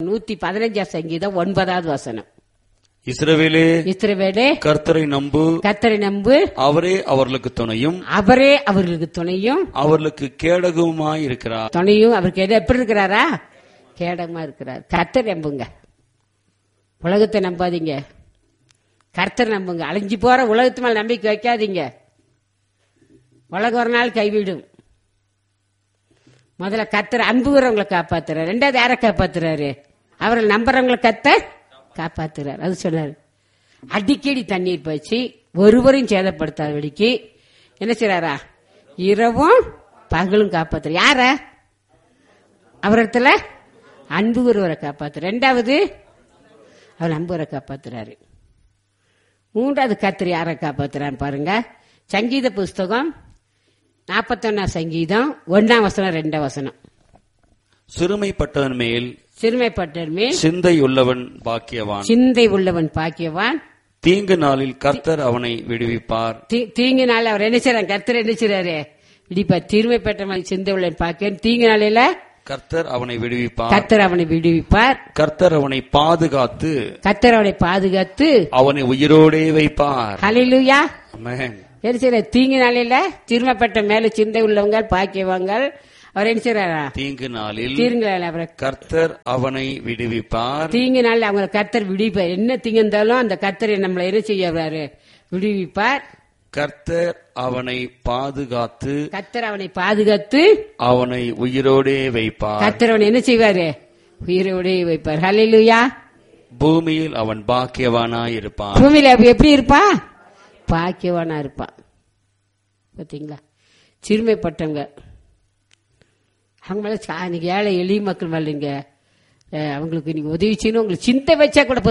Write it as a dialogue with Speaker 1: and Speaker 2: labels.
Speaker 1: நூத்தி பதினஞ்சாம் சங்கீதம் ஒன்பதாவது வசனம்
Speaker 2: இஸ்ரவேலே
Speaker 1: இஸ்ரவேலே
Speaker 2: கர்த்தரை நம்பு
Speaker 1: கத்தரை நம்பு
Speaker 2: அவரே அவர்களுக்கு துணையும்
Speaker 1: அவரே அவர்களுக்கு துணையும்
Speaker 2: அவர்களுக்கு கேடகவுமாய் இருக்கிறார்
Speaker 1: துணையும் அவருக்கு எது எப்படி இருக்கிறாரா கேடகமா இருக்கிறார் கர்த்தர் நம்புங்க உலகத்தை நம்பாதீங்க கர்த்தர் நம்புங்க அழிஞ்சு போற உலகத்து மேல நம்பிக்கை வைக்காதீங்க உலகம் ஒரு நாள் கைவிடும் முதல்ல கர்த்தர் அன்புகிறவங்களை காப்பாத்துறாரு ரெண்டாவது யாரை காப்பாத்துறாரு அவரை நம்புறவங்களை கத்தர் காப்பாத்துறாரு அது சொன்னாரு அடிக்கடி தண்ணீர் பாய்ச்சி ஒருவரையும் சேதப்படுத்தாதபடிக்கு என்ன செய்றாரா இரவும் பகலும் காப்பாத்துற யார அவரிடத்துல அன்பு ஒருவரை காப்பாத்து ரெண்டாவது அவர் அன்புவரை காப்பாத்துறாரு மூன்றாவது கத்திரி யாரை காப்பாத்துறான்னு பாருங்க சங்கீத புஸ்தகம் நாற்பத்தொன்னாம் சங்கீதம் ஒன்னாம் வசனம் ரெண்டாம் வசனம்
Speaker 2: சிறுமைப்பட்டவன் மேல்
Speaker 1: சிறுமைப்பட்டமே
Speaker 2: சிந்தை உள்ளவன் பாக்கியவான்
Speaker 1: சிந்தை உள்ளவன் பாக்கியவான்
Speaker 2: தீங்கு நாளில் கர்த்தர் அவனை விடுவிப்பார்
Speaker 1: தீ- தீங்கு நாள் அவர் என்ன செய்றார் கர்த்தர் என்ன செய்றாரு இடிப்பா தீர்மைப்பட்டவன் சிந்தை உள்ளவன் பாக்கியவன் தீங்கு நாளில
Speaker 2: கர்த்தர் அவனை விடுவிப்பார்
Speaker 1: கர்த்தர் அவனை விடுவிப்பார்
Speaker 2: கர்த்தர் அவனை பாதுகாத்து
Speaker 1: கர்த்தர் அவனை பாதுகாத்து
Speaker 2: அவனை உயிரோடே வைப்பார்
Speaker 1: ஹalleluya
Speaker 2: ஆமென்.
Speaker 1: என்ன செய்யற தீங்கு நாளில தீர்மைப்பட்ட மேல சிந்தை உள்ளவங்க பாக்கியவங்க அவர் என்ன செய்றாரா
Speaker 2: தீங்கு நாளில்
Speaker 1: தீங்கு நாள் அவரை
Speaker 2: கர்த்தர் அவனை விடுவிப்பார்
Speaker 1: தீங்கு நாள் அவங்க கர்த்தர் விடுவிப்பார் என்ன தீங்கு இருந்தாலும் அந்த கர்த்தர் நம்மளை என்ன செய்யறாரு விடுவிப்பார்
Speaker 2: கர்த்தர் அவனை பாதுகாத்து
Speaker 1: கர்த்தர் அவனை பாதுகாத்து
Speaker 2: அவனை உயிரோடே வைப்பார்
Speaker 1: கர்த்தர் அவனை என்ன செய்வாரு உயிரோடே வைப்பார் ஹalleluya
Speaker 2: பூமியில் அவன் பாக்கியவானாய் இருப்பான்
Speaker 1: பூமியில அப்ப எப்படி இருப்பா பாக்கியவானா இருப்பான் பாத்தீங்களா சிறுமைப்பட்டவங்க அவங்க மேல சா- இன்னைக்கு ஏழை எளிய மக்கள் மேல நீங்க அஹ், அவங்களுக்கு நீங்க உதவி செய்யணும் உங்களுக்கு சிந்தை வச்சா கூட போதும்.